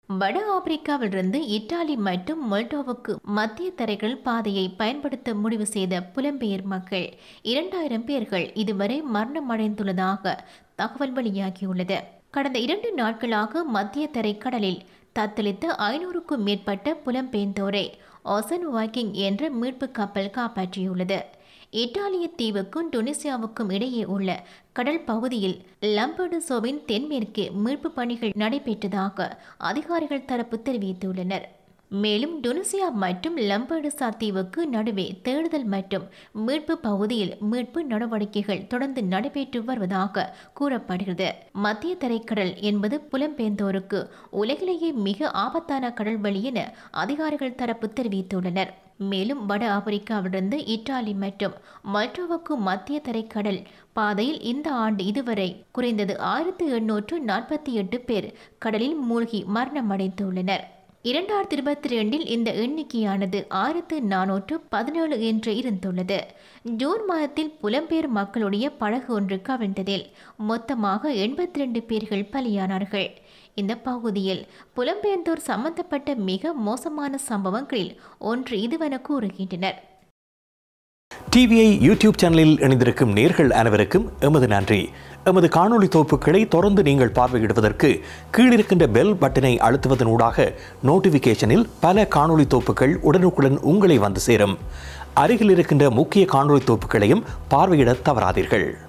வட ஆப்பிரிக்காவிலிருந்து இத்தாலி மற்றும் மொல்டோவுக்கு மத்திய தரைகள் பாதையை பயன்படுத்த முடிவு செய்த புலம்பெயர் மக்கள் இரண்டாயிரம் பேர்கள் இதுவரை மரணமடைந்துள்ளதாக தகவல் வெளியாகியுள்ளது கடந்த இரண்டு நாட்களாக மத்திய தரைக்கடலில் தத்தளித்த ஐநூறுக்கும் மேற்பட்ட புலம்பெயர்ந்தோரை ஒசன் வாக்கிங் என்ற மீட்பு கப்பல் காப்பாற்றியுள்ளது இத்தாலிய தீவுக்கும் டுனிசியாவுக்கும் இடையே உள்ள கடல் பகுதியில் லம்படுசோவின் தென்மேற்கே மீட்பு பணிகள் நடைபெற்றதாக அதிகாரிகள் தரப்பு தெரிவித்துள்ளனர் மேலும் டுனிசியா மற்றும் லம்படுசா தீவுக்கு நடுவே தேடுதல் மற்றும் மீட்பு பகுதியில் மீட்பு நடவடிக்கைகள் தொடர்ந்து நடைபெற்று வருவதாக கூறப்படுகிறது மத்திய தரைக்கடல் என்பது புலம்பெயர்ந்தோருக்கு உலகிலேயே மிக ஆபத்தான கடல்வழி என அதிகாரிகள் தரப்பு தெரிவித்துள்ளனர் மேலும் வட ஆப்பிரிக்காவிலிருந்து இத்தாலி மற்றும் மல்டோவுக்கு மத்திய தரைக்கடல் பாதையில் இந்த ஆண்டு இதுவரை குறைந்தது ஆயிரத்து எண்ணூற்று நாற்பத்தி எட்டு பேர் கடலில் மூழ்கி மரணமடைந்துள்ளனர் இரண்டாயிரத்தி இருபத்தி ரெண்டில் இந்த எண்ணிக்கையானது ஆயிரத்து நானூற்று பதினேழு என்று இருந்துள்ளது ஜூன் மாதத்தில் புலம்பெயர் மக்களுடைய படகு ஒன்று கவிழ்ந்ததில் மொத்தமாக எண்பத்தி ரெண்டு பேர்கள் பலியானார்கள் இந்த பகுதியில் புலம்பெயர்ந்தோர் சம்பந்தப்பட்ட மிக மோசமான சம்பவங்களில் ஒன்று இதுவென கூறுகின்றனர் டிவிஐ யூடியூப் சேனலில் இணைந்திருக்கும் நேர்கள் அனைவருக்கும் எமது நன்றி எமது காணொளி தொகுப்புகளை தொடர்ந்து நீங்கள் பார்வையிடுவதற்கு கீழிருக்கின்ற பெல் பட்டனை அழுத்துவதன் ஊடாக நோட்டிஃபிகேஷனில் பல காணொளி தொகுப்புகள் உடனுக்குடன் உங்களை வந்து சேரும் அருகில் இருக்கின்ற முக்கிய காணொளி தொகுப்புகளையும் பார்வையிட தவறாதீர்கள்